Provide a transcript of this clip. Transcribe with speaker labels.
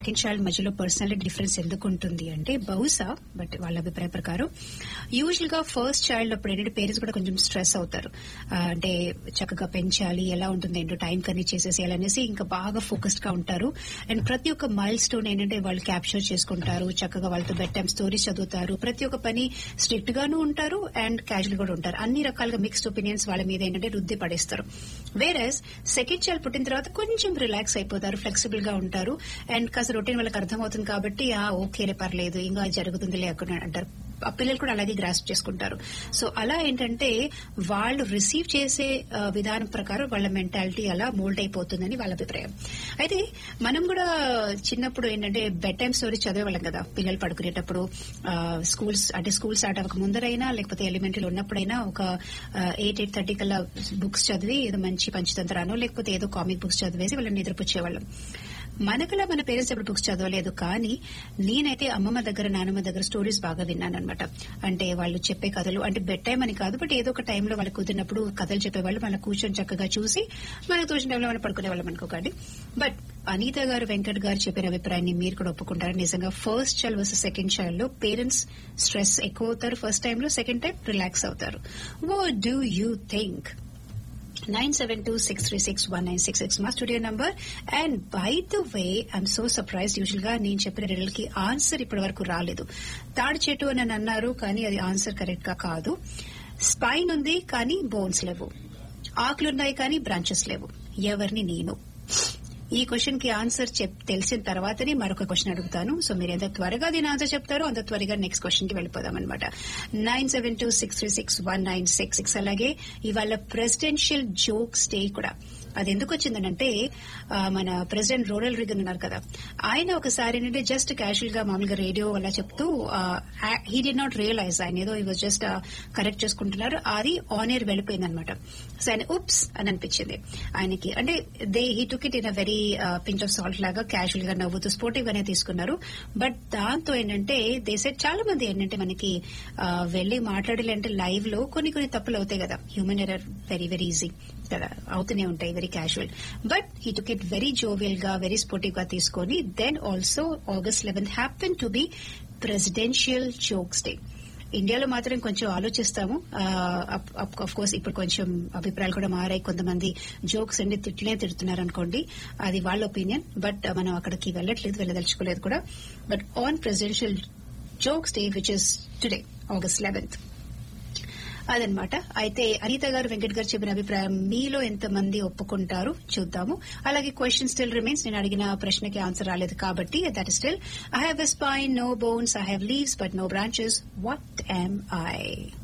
Speaker 1: second child మధ్యలో personality difference ఎందుకు ఉంటుంది అంటే బహుశా బట్ వాళ్ళ అభిప్రాయ ప్రకారం యూజువల్ గా ఫస్ట్ చైల్డ్ అప్పుడు ఏంటంటే పేరెంట్స్ కూడా కొంచెం స్ట్రెస్ అవుతారు ఆ, అంటే చక్కగా పెంచాలి ఎలా ఉంటుంది ఏంటో టైం కన్నీ చేసేసేయాలి అనేసి ఇంకా బాగా ఫోకస్డ్ గా ఉంటారు అండ్ ప్రతి ఒక్క మైల్ స్టోన్ ఏంటంటే వాళ్ళు క్యాప్చర్ చేసుకుంటారు చక్కగా వాళ్ళతో బెడ్ టైం స్టోరీస్ చదువుతారు ప్రతి ఒక్క పని స్ట్రిక్ట్ గాను ఉంటారు అండ్ క్యాజువల్ కూడా ఉంటారు అన్ని రకాలుగా మిక్స్డ్ ఒపీనియన్స్ వాళ్ళ మీద ఏంటంటే రుద్ది పడేస్తారు వేరస్ సెకండ్ చైల్డ్ పుట్టిన తర్వాత కొంచెం రిలాక్స్ అయిపోతారు ఫ్లెక్సిబుల్ గా ఉంటారు అండ్ కాస్త రొటీన్ వాళ్ళకి అర్థమవుతుంది కాబట్టి ఆ ఓకేలే పర్లేదు ఇంకా జరుగుతుందిలే అక్కడ అంటారు ఆ పిల్లలు కూడా అలాగే గ్రాస్ప్ చేసుకుంటారు సో అలా ఏంటంటే వాళ్ళు రిసీవ్ చేసే ఆ, విధానం ప్రకారం వాళ్ళ మెంటాలిటీ అలా మోల్డ్ అయిపోతుందని వాళ్ళ అభిప్రాయం అయితే మనం కూడా చిన్నప్పుడు ఏంటంటే బెడ్ టైమ్ స్టోరీస్ చదివేవాళ్ళం కదా పిల్లలు పడుకునేటప్పుడు ఆ, స్కూల్స్ అంటే స్కూల్ స్టార్ట్ అవ్వక ముందరైనా లేకపోతే ఎలిమెంటరీలో ఉన్నప్పుడైనా ఒక ఎయిట్ ఎయిట్ థర్టీ కల్లా బుక్స్ చదివి ఏదో మంచి పంచతంత్రానో లేకపోతే ఏదో కామిక్ బుక్స్ చదివేసి వాళ్ళని నిద్రపుచ్చేవాళ్ళం మనకలా మన పేరెంట్స్ ఎప్పుడు బుక్స్ చదవలేదు కానీ నేనైతే అమ్మమ్మ దగ్గర నాన్నమ్మ దగ్గర స్టోరీస్ బాగా విన్నాను అనమాట అంటే వాళ్ళు చెప్పే కథలు అంటే బెడ్ టైం అని కాదు బట్ ఏదో ఒక టైంలో వాళ్ళు కుదిరినప్పుడు కథలు చెప్పేవాళ్ళు మన కూర్చొని చక్కగా చూసి మనకు తోచిన టైంలో మనం పడుకునేవాళ్ళం అనుకోకండి బట్ అనిత గారు వెంకట్ గారు చెప్పిన అభిప్రాయాన్ని మీరు కూడా ఒప్పుకుంటారు నిజంగా first child versus second child లో పేరెంట్స్ స్ట్రెస్ ఎక్కువ అవుతారు ఫస్ట్ టైంలో సెకండ్ టైం రిలాక్స్ అవుతారు what do you think nine seven two six three six one nine six six మా studio number and by the way I'm so surprise usual గా నేను చెప్పిన Riddle కి answer ఇప్పటి వరకు రాలేదు తాడి చెట్టు అని అని అన్నారు కానీ అది ఆన్సర్ కరెక్ట్ గా కాదు స్పైన్ ఉంది కానీ బోన్స్ లేవు ఆకులున్నాయి కానీ బ్రాంచెస్ లేవు ఎవరిని నేను ఈ క్వశ్చన్ కి ఆన్సర్ చెప్ తెలిసిన తర్వాతనే మరొక క్వశ్చన్ అడుగుతాను సో మీరు ఎంత త్వరగా దీని ఆన్సర్ చెప్తారో అంత త్వరగా నెక్స్ట్ క్వశ్చన్ కి వెళ్ళిపోదాం అనమాట nine seven two six three six one nine six six అలాగే ఇవాళ ప్రెసిడెన్షియల్ జోక్స్ డే కూడా అది ఎందుకు వచ్చిందనంటే ఆ, మన ప్రెసిడెంట్ రోనల్ రిగన్ ఉన్నారు కదా ఆయన ఒకసారి ఏంటంటే జస్ట్ క్యాజువల్ గా మామూలుగా రేడియో వల్ల చెప్తూ హీ డి నాట్ రియలైజ్ ఆయన ఏదో ఈ వాజ్ జస్ట్ కరెక్ట్ చేసుకుంటున్నారు అది ఆన్ ఎయిర్ వెళ్ళిపోయింది అనమాట సో ఆయన ఉప్స్ అని అనిపించింది ఆయనకి అంటే they he took it in a very pinch of salt లాగా క్యాజువల్ గా నవ్వుతూ స్పోర్టివ్ గానే తీసుకున్నారు బట్ దాంతో ఏంటంటే దే సెట్ చాలా మంది ఏంటంటే మనకి ఆ, వెళ్లి మాట్లాడాలంటే లైవ్ లో కొన్ని కొన్ని తప్పులు అవుతాయి కదా human error very very easy కదా అవుతూనే ఉంటాయి very casual but he took it very jovial గా వెరీ స్పోర్టివ్ గా తీసుకొని then also August eleventh happen to be presidential jokes day ఇండియాలో మాత్రం కొంచెం ఆలోచిస్తాము అఫ్ కోర్స్ ఇప్పుడు కొంచెం అభిప్రాయాలు కూడా మారాయి కొంతమంది జోక్స్ అండి తిట్లే తిడుతున్నారు అనుకోండి అది వాళ్ళ ఒపీనియన్ బట్ మనం అక్కడికి వెళ్ళట్లేదు వెళ్ళదలుచుకోలేదు కూడా but on presidential jokes day which is today August eleventh అదనమాట అయితే అనిత గారు వెంకట్ గారు చెప్పిన అభిప్రాయం మీలో ఎంతమంది ఒప్పుకుంటారు చూద్దాము అలాగే క్వశ్చన్ స్టిల్ రిమైన్స్ నేను అడిగిన ప్రశ్నకి ఆన్సర్ రాలేదు కాబట్టి that is still I have a spine no bones I have leaves but no branches what am I